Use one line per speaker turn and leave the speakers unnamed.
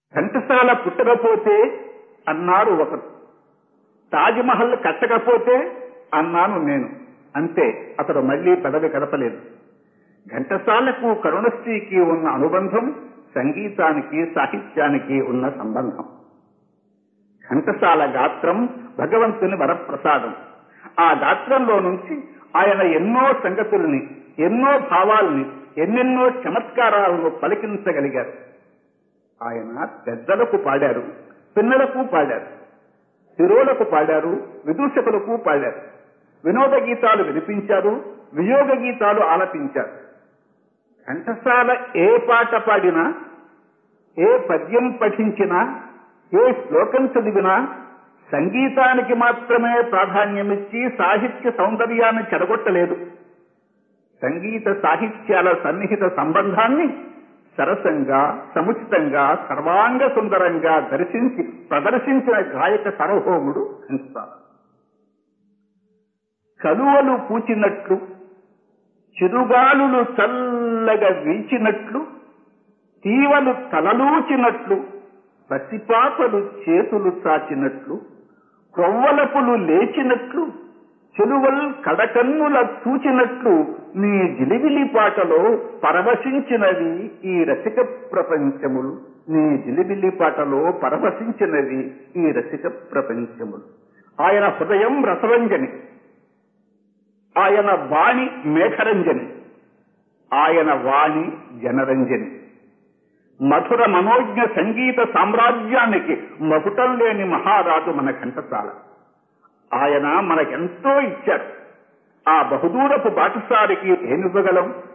ఘంటసాల పుట్టకపోతే అన్నాడు ఒకరు తాజ్మహల్ కట్టకపోతే అన్నాను నేను అంతే అతడు మళ్లీ పెదవి కదపలేదు ఘంటసాలకు కరుణశ్రీకి ఉన్న అనుబంధం సంగీతానికి సాహిత్యానికి ఉన్న సంబంధం ఘంటసాల గాత్రం భగవంతుని వరప్రసాదం ఆ గాత్రంలో నుంచి ఆయన ఎన్నో సంగతుల్ని ఎన్నో భావాల్ని ఎన్నెన్నో చమత్కారాలను పలికించగలిగారు ఆయన పెద్దలకు పాడారు పిన్నలకు పాడారు స్థిరోలకు పాడారు విదూషకులకు పాడారు వినోద గీతాలు వినిపించారు వియోగ గీతాలు ఆలపించారు ఘంటసాల ఏ పాట పాడినా ఏ పద్యం పఠించినా ఏ శ్లోకం చదివినా సంగీతానికి మాత్రమే ప్రాధాన్యమిచ్చి సాహిత్య సౌందర్యాన్ని చెడగొట్టలేదు సంగీత సాహిత్యాల సన్నిహిత సంబంధాన్ని సరసంగా సముచితంగా సర్వాంగ సుందరంగా దర్శించి ప్రదర్శించిన గాయక సార్వభౌముడు ఘంటసాల కలువలు పూచినట్లు చిరుగాలులు చల్లగా వీచినట్లు తీవలు తలలూచినట్లు పసిపాపలు చేతులు చాచినట్లు క్రొవ్వలపులు లేచినట్లు చెలువల్ కడకన్నుల చూచినట్లు నీ జిలిబిలి పాటలో పరవశించినవి ఈ రసిక ప్రపంచములు నీ జిలిబిలి పాటలో పరవశించినవి ఈ రసిక ప్రపంచములు ఆయన హృదయం రసరంజని ఆయన వాణి మేఘరంజని ఆయన వాణి జనరంజని మధుర మనోజ్ఞ సంగీత సామ్రాజ్యానికి మకుటం లేని మహారాజు మన ఘంటసాల ఆయన మనకెంతో ఇచ్చారు ఆ బహుదూరపు బాటసారికి ఏమివ్వగలం